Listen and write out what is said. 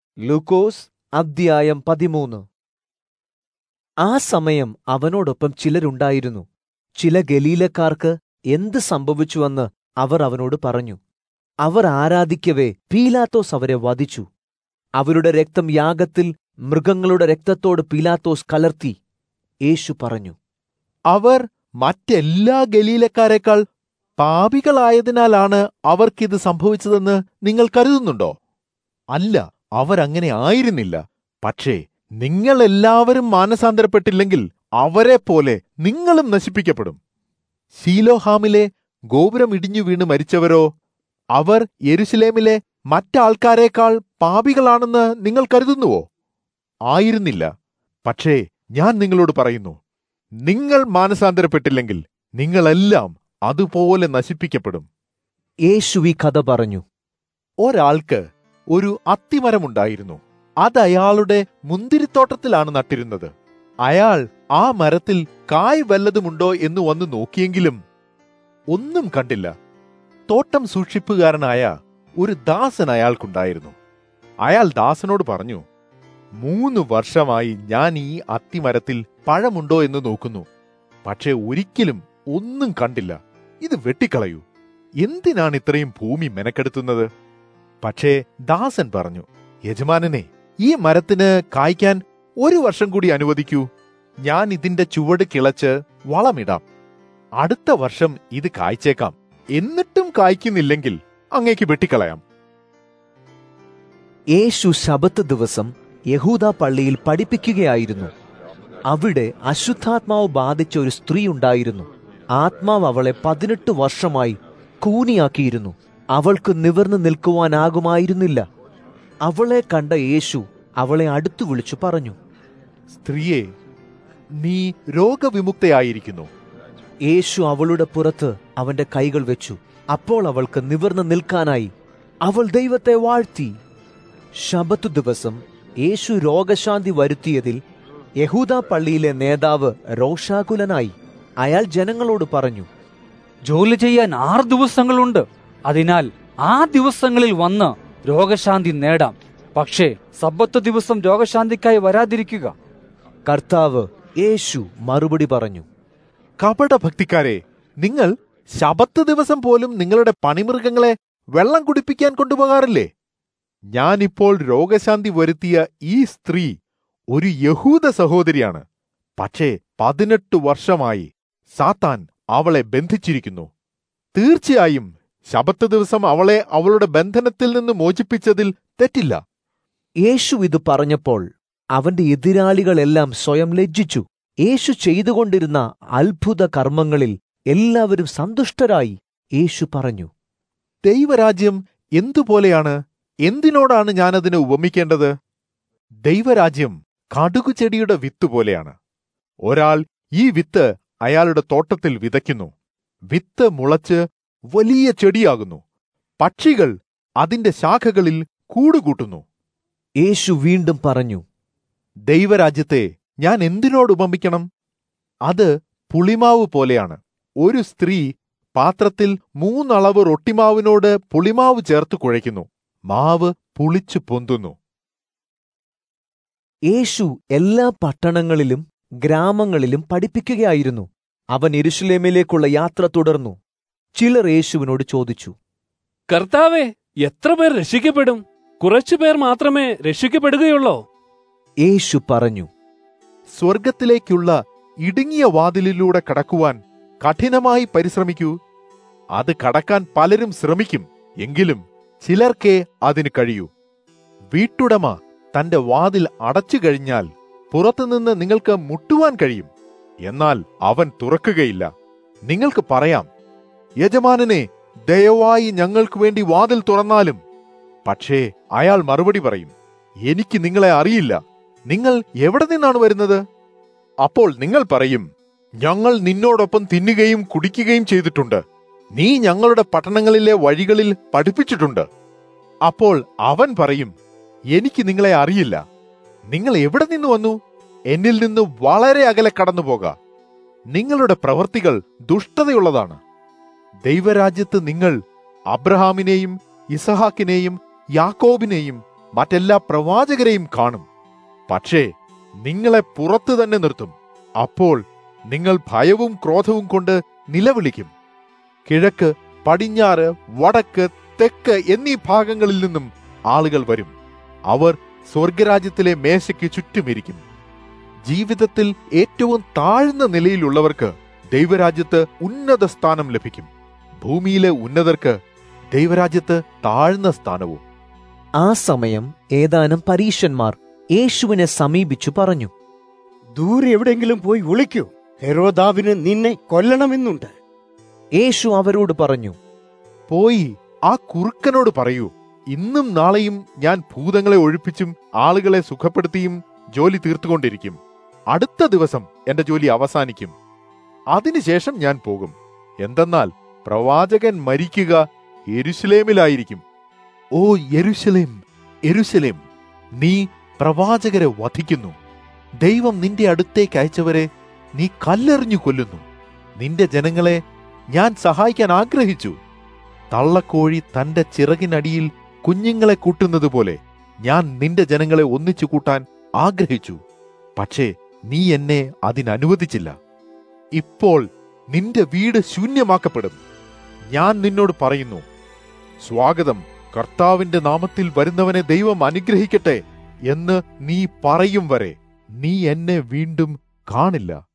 ലൂക്കോസ് അദ്ധ്യായം പതിമൂന്ന് ആ സമയം അവനോടൊപ്പം ചിലരുണ്ടായിരുന്നു ചില ഗലീലക്കാർക്ക് എന്ത് സംഭവിച്ചുവെന്ന് അവർ അവനോട് പറഞ്ഞു അവർ ആരാധിക്കവേ പീലാത്തോസ് അവരെ വധിച്ചു അവരുടെ രക്തം യാഗത്തിൽ മൃഗങ്ങളുടെ രക്തത്തോട് പീലാത്തോസ് കലർത്തി യേശു പറഞ്ഞു അവർ മറ്റെല്ലാ ഗലീലക്കാരെക്കാൾ പാപികളായതിനാലാണ് അവർക്കിത് സംഭവിച്ചതെന്ന് നിങ്ങൾ കരുതുന്നുണ്ടോ അല്ല അവരങ്ങനെ ആയിരുന്നില്ല പക്ഷേ നിങ്ങൾ എല്ലാവരും മാനസാന്തരപ്പെട്ടില്ലെങ്കിൽ അവരെ പോലെ നിങ്ങളും നശിപ്പിക്കപ്പെടും ശീലോഹാമിലെ ഗോപുരം ഇടിഞ്ഞു വീണ് മരിച്ചവരോ അവർ യെരുശലേമിലെ മറ്റാൾക്കാരേക്കാൾ പാപികളാണെന്ന് നിങ്ങൾ കരുതുന്നുവോ ആയിരുന്നില്ല പക്ഷേ ഞാൻ നിങ്ങളോട് പറയുന്നു നിങ്ങൾ മാനസാന്തരപ്പെട്ടില്ലെങ്കിൽ നിങ്ങളെല്ലാം അതുപോലെ നശിപ്പിക്കപ്പെടും യേശു ഈ കഥ പറഞ്ഞു ഒരാൾക്ക് ഒരു അത്തിമരമുണ്ടായിരുന്നു അത് അയാളുടെ മുന്തിരിത്തോട്ടത്തിലാണ് നട്ടിരുന്നത് അയാൾ ആ മരത്തിൽ കായ് വല്ലതുമുണ്ടോ എന്ന് വന്ന് നോക്കിയെങ്കിലും ഒന്നും കണ്ടില്ല തോട്ടം സൂക്ഷിപ്പുകാരനായ ഒരു ദാസൻ അയാൾക്കുണ്ടായിരുന്നു അയാൾ ദാസനോട് പറഞ്ഞു മൂന്ന് വർഷമായി ഞാൻ ഈ അത്തിമരത്തിൽ പഴമുണ്ടോ എന്ന് നോക്കുന്നു പക്ഷേ ഒരിക്കലും ഒന്നും കണ്ടില്ല ഇത് വെട്ടിക്കളയൂ എന്തിനാണ് ഇത്രയും ഭൂമി മെനക്കെടുത്തുന്നത് പക്ഷേ ദാസൻ പറഞ്ഞു യജമാനനെ ഈ മരത്തിന് കായ്ക്കാൻ ഒരു വർഷം കൂടി അനുവദിക്കൂ ഞാൻ ഇതിന്റെ ചുവട് കിളച്ച് വളമിടാം അടുത്ത വർഷം ഇത് കായ്ച്ചേക്കാം എന്നിട്ടും കായ്ക്കുന്നില്ലെങ്കിൽ അങ്ങേക്ക് വെട്ടിക്കളയാം യേശു ശബത്ത് ദിവസം യഹൂദ പള്ളിയിൽ പഠിപ്പിക്കുകയായിരുന്നു അവിടെ അശുദ്ധാത്മാവ് ബാധിച്ച ഒരു സ്ത്രീ ഉണ്ടായിരുന്നു ആത്മാവ് അവളെ പതിനെട്ട് വർഷമായി കൂനിയാക്കിയിരുന്നു അവൾക്ക് നിവർന്നു നിൽക്കുവാനാകുമായിരുന്നില്ല അവളെ കണ്ട യേശു അവളെ അടുത്തു വിളിച്ചു പറഞ്ഞു സ്ത്രീയെ നീ രോഗവിമുക്തയായിരിക്കുന്നു യേശു അവളുടെ പുറത്ത് അവന്റെ കൈകൾ വെച്ചു അപ്പോൾ അവൾക്ക് നിവർന്നു നിൽക്കാനായി അവൾ ദൈവത്തെ വാഴ്ത്തി ശബത്തു ദിവസം യേശു രോഗശാന്തി വരുത്തിയതിൽ യഹൂദ പള്ളിയിലെ നേതാവ് രോഷാകുലനായി അയാൾ ജനങ്ങളോട് പറഞ്ഞു ജോലി ചെയ്യാൻ ആറ് ദിവസങ്ങളുണ്ട് അതിനാൽ ആ ദിവസങ്ങളിൽ വന്ന് രോഗശാന്തി നേടാം പക്ഷേ സബ്ബത്ത് ദിവസം രോഗശാന്തിക്കായി വരാതിരിക്കുക കർത്താവ് യേശു മറുപടി പറഞ്ഞു കപടഭക്തിക്കാരെ നിങ്ങൾ ശബത്ത് ദിവസം പോലും നിങ്ങളുടെ പണിമൃഗങ്ങളെ വെള്ളം കുടിപ്പിക്കാൻ കൊണ്ടുപോകാറില്ലേ ഞാനിപ്പോൾ രോഗശാന്തി വരുത്തിയ ഈ സ്ത്രീ ഒരു യഹൂദ സഹോദരിയാണ് പക്ഷേ പതിനെട്ട് വർഷമായി സാത്താൻ അവളെ ബന്ധിച്ചിരിക്കുന്നു തീർച്ചയായും ശബത്ത് ദിവസം അവളെ അവളുടെ ബന്ധനത്തിൽ നിന്ന് മോചിപ്പിച്ചതിൽ തെറ്റില്ല യേശു ഇത് പറഞ്ഞപ്പോൾ അവന്റെ എതിരാളികളെല്ലാം സ്വയം ലജ്ജിച്ചു യേശു ചെയ്തുകൊണ്ടിരുന്ന അത്ഭുത കർമ്മങ്ങളിൽ എല്ലാവരും സന്തുഷ്ടരായി യേശു പറഞ്ഞു ദൈവരാജ്യം എന്തുപോലെയാണ് എന്തിനോടാണ് ഞാനതിനെ ഉപമിക്കേണ്ടത് ദൈവരാജ്യം കടുകുചെടിയുടെ വിത്ത് പോലെയാണ് ഒരാൾ ഈ വിത്ത് അയാളുടെ തോട്ടത്തിൽ വിതയ്ക്കുന്നു വിത്ത് മുളച്ച് വലിയ ചെടിയാകുന്നു പക്ഷികൾ അതിന്റെ ശാഖകളിൽ കൂടുകൂട്ടുന്നു യേശു വീണ്ടും പറഞ്ഞു ദൈവരാജ്യത്തെ ഞാൻ എന്തിനോട് ഉപമിക്കണം അത് പുളിമാവ് പോലെയാണ് ഒരു സ്ത്രീ പാത്രത്തിൽ മൂന്നളവ് റൊട്ടിമാവിനോട് പുളിമാവ് ചേർത്ത് കുഴയ്ക്കുന്നു മാവ് പുളിച്ചു പൊന്തുന്നു യേശു എല്ലാ പട്ടണങ്ങളിലും ഗ്രാമങ്ങളിലും പഠിപ്പിക്കുകയായിരുന്നു അവൻ എരുഷലേമിലേക്കുള്ള യാത്ര തുടർന്നു ചിലർ യേശുവിനോട് ചോദിച്ചു കർത്താവെ എത്ര പേർ രക്ഷിക്കപ്പെടും കുറച്ചു പേർ മാത്രമേ രക്ഷിക്കപ്പെടുകയുള്ളോ യേശു പറഞ്ഞു സ്വർഗത്തിലേക്കുള്ള ഇടുങ്ങിയ വാതിലിലൂടെ കടക്കുവാൻ കഠിനമായി പരിശ്രമിക്കൂ അത് കടക്കാൻ പലരും ശ്രമിക്കും എങ്കിലും ചിലർക്കേ അതിന് കഴിയൂ വീട്ടുടമ തന്റെ വാതിൽ അടച്ചു കഴിഞ്ഞാൽ പുറത്തുനിന്ന് നിങ്ങൾക്ക് മുട്ടുവാൻ കഴിയും എന്നാൽ അവൻ തുറക്കുകയില്ല നിങ്ങൾക്ക് പറയാം യജമാനനെ ദയവായി ഞങ്ങൾക്ക് വേണ്ടി വാതിൽ തുറന്നാലും പക്ഷേ അയാൾ മറുപടി പറയും എനിക്ക് നിങ്ങളെ അറിയില്ല നിങ്ങൾ എവിടെ നിന്നാണ് വരുന്നത് അപ്പോൾ നിങ്ങൾ പറയും ഞങ്ങൾ നിന്നോടൊപ്പം തിന്നുകയും കുടിക്കുകയും ചെയ്തിട്ടുണ്ട് നീ ഞങ്ങളുടെ പട്ടണങ്ങളിലെ വഴികളിൽ പഠിപ്പിച്ചിട്ടുണ്ട് അപ്പോൾ അവൻ പറയും എനിക്ക് നിങ്ങളെ അറിയില്ല നിങ്ങൾ എവിടെ നിന്ന് വന്നു എന്നിൽ നിന്ന് വളരെ അകലെ കടന്നുപോക നിങ്ങളുടെ പ്രവൃത്തികൾ ദുഷ്ടതയുള്ളതാണ് ദൈവരാജ്യത്ത് നിങ്ങൾ അബ്രഹാമിനെയും ഇസഹാക്കിനെയും യാക്കോബിനെയും മറ്റെല്ലാ പ്രവാചകരെയും കാണും പക്ഷേ നിങ്ങളെ പുറത്തു തന്നെ നിർത്തും അപ്പോൾ നിങ്ങൾ ഭയവും ക്രോധവും കൊണ്ട് നിലവിളിക്കും കിഴക്ക് പടിഞ്ഞാറ് വടക്ക് തെക്ക് എന്നീ ഭാഗങ്ങളിൽ നിന്നും ആളുകൾ വരും അവർ സ്വർഗരാജ്യത്തിലെ മേശയ്ക്ക് ചുറ്റുമിരിക്കും ജീവിതത്തിൽ ഏറ്റവും താഴ്ന്ന നിലയിലുള്ളവർക്ക് ദൈവരാജ്യത്ത് ഉന്നത സ്ഥാനം ലഭിക്കും ഭൂമിയിലെ ഉന്നതർക്ക് ദൈവരാജ്യത്ത് താഴ്ന്ന സ്ഥാനവും ആ സമയം ഏതാനും പരീശന്മാർ യേശുവിനെ സമീപിച്ചു പറഞ്ഞു ദൂരെ എവിടെയെങ്കിലും പോയി ഒളിക്കൂ ഹെരോദാവിന് നിന്നെ കൊല്ലണമെന്നുണ്ട് യേശു അവരോട് പറഞ്ഞു പോയി ആ കുറുക്കനോട് പറയൂ ഇന്നും നാളെയും ഞാൻ ഭൂതങ്ങളെ ഒഴിപ്പിച്ചും ആളുകളെ സുഖപ്പെടുത്തിയും ജോലി തീർത്തുകൊണ്ടിരിക്കും അടുത്ത ദിവസം എന്റെ ജോലി അവസാനിക്കും അതിനുശേഷം ഞാൻ പോകും എന്തെന്നാൽ പ്രവാചകൻ മരിക്കുക യെരുശലേമിലായിരിക്കും ഓ യെരുശലേം യെരുശലേം നീ പ്രവാചകരെ വധിക്കുന്നു ദൈവം നിന്റെ അടുത്തേക്ക് അയച്ചവരെ നീ കല്ലെറിഞ്ഞു കൊല്ലുന്നു നിന്റെ ജനങ്ങളെ ഞാൻ സഹായിക്കാൻ ആഗ്രഹിച്ചു തള്ളക്കോഴി തന്റെ ചിറകിനടിയിൽ കുഞ്ഞുങ്ങളെ കൂട്ടുന്നത് പോലെ ഞാൻ നിന്റെ ജനങ്ങളെ ഒന്നിച്ചു കൂട്ടാൻ ആഗ്രഹിച്ചു പക്ഷേ നീ എന്നെ അതിനനുവദിച്ചില്ല ഇപ്പോൾ നിന്റെ വീട് ശൂന്യമാക്കപ്പെടും ഞാൻ നിന്നോട് പറയുന്നു സ്വാഗതം കർത്താവിന്റെ നാമത്തിൽ വരുന്നവനെ ദൈവം അനുഗ്രഹിക്കട്ടെ എന്ന് നീ പറയും വരെ നീ എന്നെ വീണ്ടും കാണില്ല